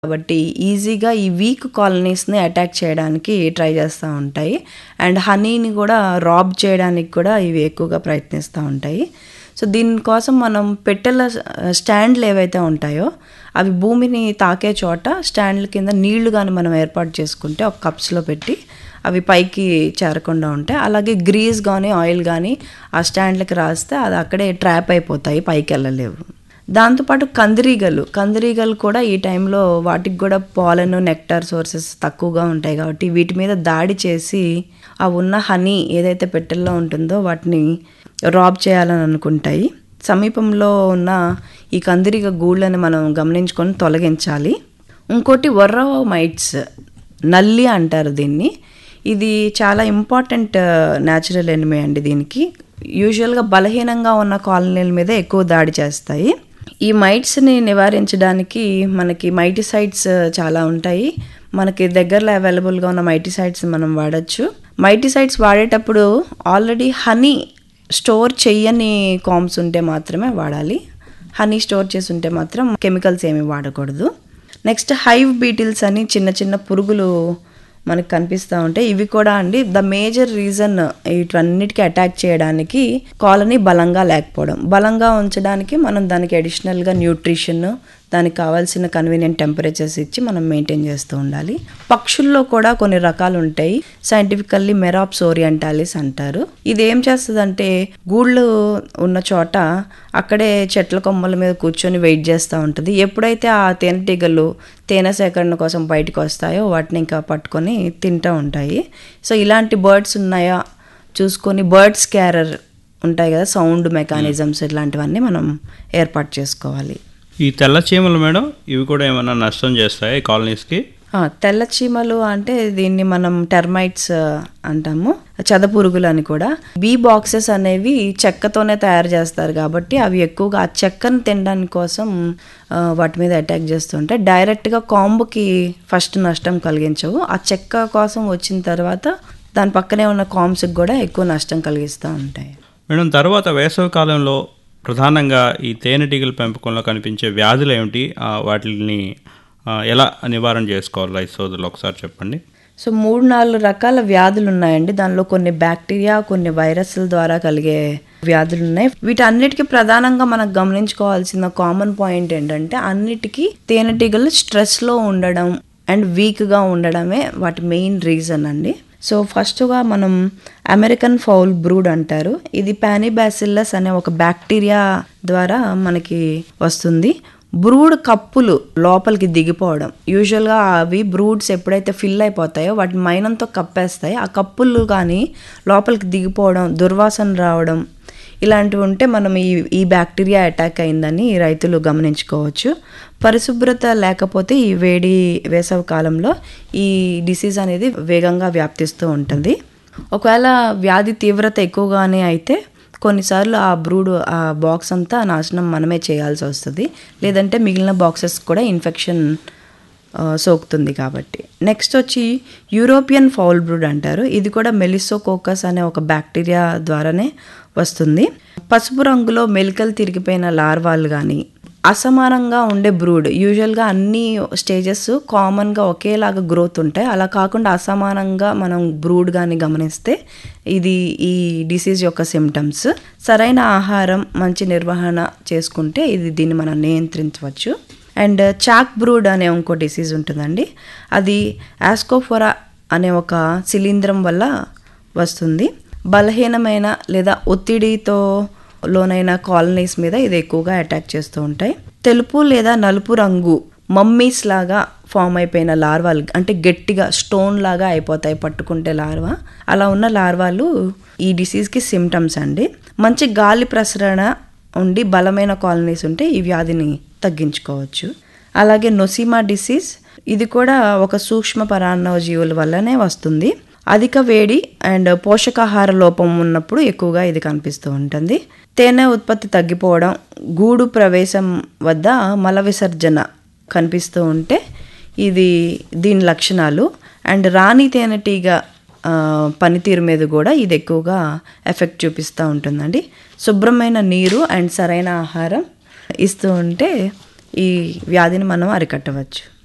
కాబట్టి ఈజీగా ఈ వీక్ కాలనీస్ని అటాక్ చేయడానికి ట్రై చేస్తూ ఉంటాయి అండ్ హనీని కూడా రాబ్ చేయడానికి కూడా ఇవి ఎక్కువగా ప్రయత్నిస్తూ ఉంటాయి సో దీనికోసం మనం పెట్టెల స్టాండ్లు ఏవైతే ఉంటాయో అవి భూమిని తాకే చోట స్టాండ్ల కింద నీళ్లు కానీ మనం ఏర్పాటు చేసుకుంటే ఒక కప్స్లో పెట్టి అవి పైకి చేరకుండా ఉంటాయి అలాగే గ్రీస్ కానీ ఆయిల్ కానీ ఆ స్టాండ్లకి రాస్తే అది అక్కడే ట్రాప్ అయిపోతాయి పైకి వెళ్ళలేవు దాంతోపాటు కందిరీగలు కందిరీగలు కూడా ఈ టైంలో వాటికి కూడా పాలన్ నెక్టార్ సోర్సెస్ తక్కువగా ఉంటాయి కాబట్టి వీటి మీద దాడి చేసి ఆ ఉన్న హనీ ఏదైతే పెట్టెల్లో ఉంటుందో వాటిని రాబ్ చేయాలని అనుకుంటాయి సమీపంలో ఉన్న ఈ కందిరీగ గూళ్ళని మనం గమనించుకొని తొలగించాలి ఇంకోటి వర్రో మైట్స్ నల్లి అంటారు దీన్ని ఇది చాలా ఇంపార్టెంట్ న్యాచురల్ ఎనిమే అండి దీనికి యూజువల్గా బలహీనంగా ఉన్న కాలనీల మీద ఎక్కువ దాడి చేస్తాయి ఈ మైట్స్ని నివారించడానికి మనకి మైటిసైడ్స్ చాలా ఉంటాయి మనకి దగ్గరలో అవైలబుల్గా ఉన్న మైటిసైడ్స్ మనం వాడచ్చు మైటిసైడ్స్ వాడేటప్పుడు ఆల్రెడీ హనీ స్టోర్ చెయ్యని కామ్స్ ఉంటే మాత్రమే వాడాలి హనీ స్టోర్ చేసి ఉంటే మాత్రం కెమికల్స్ ఏమి వాడకూడదు నెక్స్ట్ హైవ్ బీటిల్స్ అని చిన్న చిన్న పురుగులు మనకు కనిపిస్తూ ఉంటాయి ఇవి కూడా అండి ద మేజర్ రీజన్ వీటన్నిటికీ అటాక్ చేయడానికి కాలనీ బలంగా లేకపోవడం బలంగా ఉంచడానికి మనం దానికి అడిషనల్గా న్యూట్రిషన్ దానికి కావాల్సిన కన్వీనియంట్ టెంపరేచర్స్ ఇచ్చి మనం మెయింటైన్ చేస్తూ ఉండాలి పక్షుల్లో కూడా కొన్ని రకాలు ఉంటాయి సైంటిఫికల్లీ మెరాప్స్ ఓరియంటాలిస్ అంటారు ఇది ఏం చేస్తుందంటే గూళ్ళు ఉన్న చోట అక్కడే చెట్ల కొమ్మల మీద కూర్చొని వెయిట్ చేస్తూ ఉంటుంది ఎప్పుడైతే ఆ తేనెటీగలు తేనె సేకరణ కోసం బయటకు వస్తాయో వాటిని ఇంకా పట్టుకొని తింటూ ఉంటాయి సో ఇలాంటి బర్డ్స్ ఉన్నాయా చూసుకొని బర్డ్స్ క్యారర్ ఉంటాయి కదా సౌండ్ మెకానిజమ్స్ ఇలాంటివన్నీ మనం ఏర్పాటు చేసుకోవాలి ఈ తెల్ల చీమలు మేడం ఇవి కూడా ఏమైనా నష్టం చేస్తాయి కాలనీస్కి ఆ, తెల్ల చీమలు అంటే దీన్ని మనం టెర్మైట్స్ అంటాము చదపురుగులు అని కూడా బీ బాక్సెస్ అనేవి చెక్కతోనే తయారు చేస్తారు కాబట్టి అవి ఎక్కువగా ఆ చెక్కను తినడానికి కోసం ఆ, వాటి మీద అటాక్ చేస్తుంటాయి డైరెక్ట్గా కాంబుకి ఫస్ట్ నష్టం కలిగించవు ఆ చెక్క కోసం వచ్చిన తర్వాత దాని పక్కనే ఉన్న కాంబ్స్కి కూడా ఎక్కువ నష్టం కలిగిస్తూ ఉంటాయి మేడం తర్వాత వేసవి కాలంలో ప్రధానంగా ఈ తేనెటీగల పెంపకంలో కనిపించే వ్యాధులు ఏమిటి ఆ, వాటిని ఆ, ఎలా నివారణ చేసుకోవాలి రైతు సోదరులు ఒకసారి చెప్పండి సో మూడు నాలుగు రకాల వ్యాధులు ఉన్నాయండి దానిలో కొన్ని బ్యాక్టీరియా కొన్ని వైరస్ల ద్వారా కలిగే వ్యాధులు ఉన్నాయి వీటన్నిటికీ ప్రధానంగా మనం గమనించుకోవాల్సిన కామన్ పాయింట్ ఏంటంటే అన్నిటికీ తేనెటీగలు స్ట్రెస్లో ఉండడం అండ్ వీక్గా ఉండడమే వాటి మెయిన్ రీజన్ అండి సో ఫస్ట్గా మనం అమెరికన్ ఫౌల్ బ్రూడ్ అంటారు ఇది పానిబాసిల్లస్ అనే ఒక బ్యాక్టీరియా ద్వారా మనకి వస్తుంది బ్రూడ్ కప్పులు లోపలికి దిగిపోవడం యూజువల్గా అవి బ్రూడ్స్ ఎప్పుడైతే ఫిల్ అయిపోతాయో వాటిని మైనంతో కప్పేస్తాయి ఆ కప్పులు కానీ లోపలికి దిగిపోవడం దుర్వాసన రావడం ఇలాంటివి ఉంటే మనం ఈ ఈ బ్యాక్టీరియా అటాక్ అయిందని రైతులు గమనించుకోవచ్చు పరిశుభ్రత లేకపోతే ఈ వేడి వేసవి కాలంలో ఈ డిసీజ్ అనేది వేగంగా వ్యాప్తిస్తూ ఉంటుంది ఒకవేళ వ్యాధి తీవ్రత ఎక్కువగానే అయితే కొన్నిసార్లు ఆ బ్రూడ్ ఆ బాక్స్ అంతా నాశనం మనమే చేయాల్సి వస్తుంది లేదంటే మిగిలిన బాక్సెస్ కూడా ఇన్ఫెక్షన్ ఆ, సోకుతుంది కాబట్టి నెక్స్ట్ వచ్చి యూరోపియన్ ఫౌల్ బ్రూడ్ అంటారు ఇది కూడా మెలిసోకోకస్ అనే ఒక బ్యాక్టీరియా ద్వారానే వస్తుంది పసుపు రంగులో మెలికలు తిరిగిపోయిన లార్వాలు కానీ అసమానంగా ఉండే బ్రూడ్ యూజువల్గా అన్ని స్టేజెస్ కామన్గా ఒకేలాగా గ్రోత్ ఉంటాయి అలా కాకుండా అసమానంగా మనం బ్రూడ్ కానీ గమనిస్తే ఇది ఈ డిసీజ్ యొక్క సిమ్టమ్స్ సరైన ఆహారం మంచి నిర్వహణ చేసుకుంటే ఇది దీన్ని మనం నియంత్రించవచ్చు అండ్ చాక్ బ్రూడ్ అనే ఇంకో డిసీజ్ ఉంటుందండి అది ఆస్కోఫోరా అనే ఒక శిలీంధ్రం వల్ల వస్తుంది బలహీనమైన లేదా ఒత్తిడితో లోనైన కాలనీస్ మీద ఇది ఎక్కువగా అటాక్ చేస్తూ ఉంటాయి తెలుపు లేదా నలుపు రంగు మమ్మీస్ లాగా ఫామ్ అయిపోయిన లార్వాలు అంటే గట్టిగా స్టోన్ లాగా అయిపోతాయి పట్టుకుంటే లార్వా అలా ఉన్న లార్వాలు ఈ డిసీజ్కి సిమ్టమ్స్ అండి మంచి గాలి ప్రసరణ ఉండి బలమైన కాలనీస్ ఉంటే ఈ వ్యాధిని తగ్గించుకోవచ్చు అలాగే నొసిమా డిసీజ్ ఇది కూడా ఒక సూక్ష్మ పరాన్నవ జీవుల వల్లనే వస్తుంది అధిక వేడి అండ్ పోషకాహార లోపం ఉన్నప్పుడు ఎక్కువగా ఇది కనిపిస్తూ ఉంటుంది తేనె ఉత్పత్తి తగ్గిపోవడం గూడు ప్రవేశం వద్ద మల విసర్జన కనిపిస్తూ ఉంటే ఇది దీని లక్షణాలు అండ్ రాణి తేనెటీగ ఆ, పనితీరు మీద కూడా ఇది ఎక్కువగా ఎఫెక్ట్ చూపిస్తూ ఉంటుందండి శుభ్రమైన నీరు అండ్ సరైన ఆహారం ఇస్తూ ఉంటే ఈ వ్యాధిని మనం అరికట్టవచ్చు